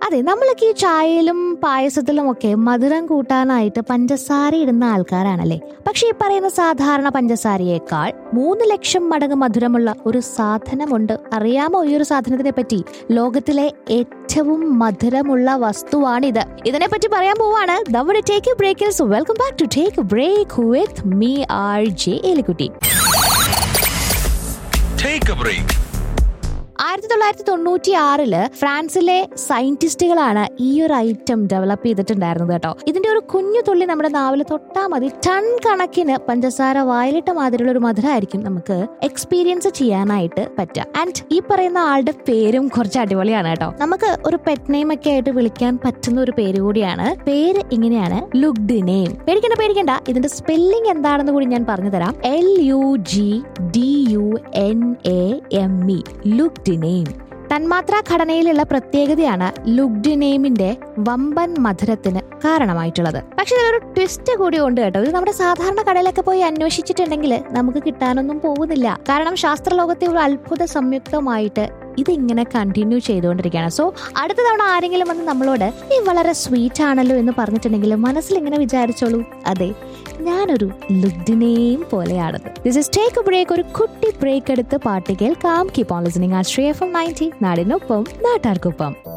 അതെ നമ്മളൊക്കെ ഈ ചായയിലും പായസത്തിലും ഒക്കെ മധുരം കൂട്ടാനായിട്ട് പഞ്ചസാര ഇടുന്ന ആൾക്കാരാണല്ലേ പക്ഷെ ഈ പറയുന്ന സാധാരണ പഞ്ചസാരയേക്കാൾ മൂന്ന് ലക്ഷം മടങ്ങ് മധുരമുള്ള ഒരു സാധനമുണ്ട് അറിയാമോ ഈ ഒരു സാധനത്തിനെ പറ്റി ലോകത്തിലെ ഏറ്റവും മധുരമുള്ള വസ്തുവാണിത് ഇതിനെ പറ്റി പറയാൻ പോവാണ് നമ്മുടെ take a break welcome back to take a break with me R J Elikkutty Take a break. ആയിരത്തി തൊള്ളായിരത്തി തൊണ്ണൂറ്റി ആറില് ഫ്രാൻസിലെ സയന്റിസ്റ്റുകളാണ് ഈ ഒരു ഐറ്റം ഡെവലപ്പ് ചെയ്തിട്ടുണ്ടായിരുന്നത് കേട്ടോ ഇതിന്റെ ഒരു കുഞ്ഞു തുള്ളി നമ്മുടെ നാവിൽ തൊട്ടാ മതി ടൺ കണക്കിന് പഞ്ചസാര വായിലിട്ട മാതിരിയുള്ള ഒരു മധുരമായിരിക്കും നമുക്ക് എക്സ്പീരിയൻസ് ചെയ്യാനായിട്ട് പറ്റുക ആൻഡ് ഈ പറയുന്ന ആളുടെ പേരും കുറച്ച് അടിപൊളിയാണ് കേട്ടോ നമുക്ക് ഒരു പെറ്റ് നെയിം ഒക്കെ ആയിട്ട് വിളിക്കാൻ പറ്റുന്ന ഒരു പേര് കൂടിയാണ് പേര് ഇങ്ങനെയാണ് ലുഗ്ഡ് നെയിം പേടിക്കണ്ട പേടിക്കണ്ട ഇതിന്റെ സ്പെല്ലിംഗ് എന്താണെന്ന് കൂടി ഞാൻ പറഞ്ഞു തരാം L U G D U N A M E lugduname തന്മാത്രാ ഘടനയിലുള്ള പ്രത്യേകതയാണ് ലുഗ്ഡ് നെയിമിന്റെ വമ്പൻ മധുരത്തിന് കാരണമായിട്ടുള്ളത് പക്ഷെ ഇതിലൊരു ട്വിസ്റ്റ് കൂടി ഉണ്ട് കേട്ടോ ഇത് നമ്മുടെ സാധാരണ കടയിലൊക്കെ പോയി അന്വേഷിച്ചിട്ടുണ്ടെങ്കിൽ നമുക്ക് കിട്ടാനൊന്നും പോകുന്നില്ല കാരണം ശാസ്ത്രലോകത്തെ ഒരു അത്ഭുത സംയുക്തമായിട്ട് ഇതിങ്ങനെ കണ്ടിന്യൂ ചെയ്തുകൊണ്ടിരിക്കുകയാണ് സോ അടുത്ത തവണ ആരെങ്കിലും വന്ന് നമ്മളോട് ഈ വളരെ സ്വീറ്റ് ആണല്ലോ എന്ന് പറഞ്ഞിട്ടുണ്ടെങ്കിൽ മനസ്സിൽ ഇങ്ങനെ വിചാരിച്ചോളൂ അതെ ഞാനൊരു ലുഗ്ഡിനെയും പോലെയാണത് ദിസ് ഇസ് ടേക്ക് ബ്രേക്ക് ഒരു കുട്ടി ബ്രേക്ക് എടുത്ത് പാട്ട് കേൾക്കാം കീപ് ഓൺ ലിസണിംഗ് ആ ശ്രീ എഫ് എം നയൻറ്റി നാടിനൊപ്പം നാട്ടാർക്കൊപ്പം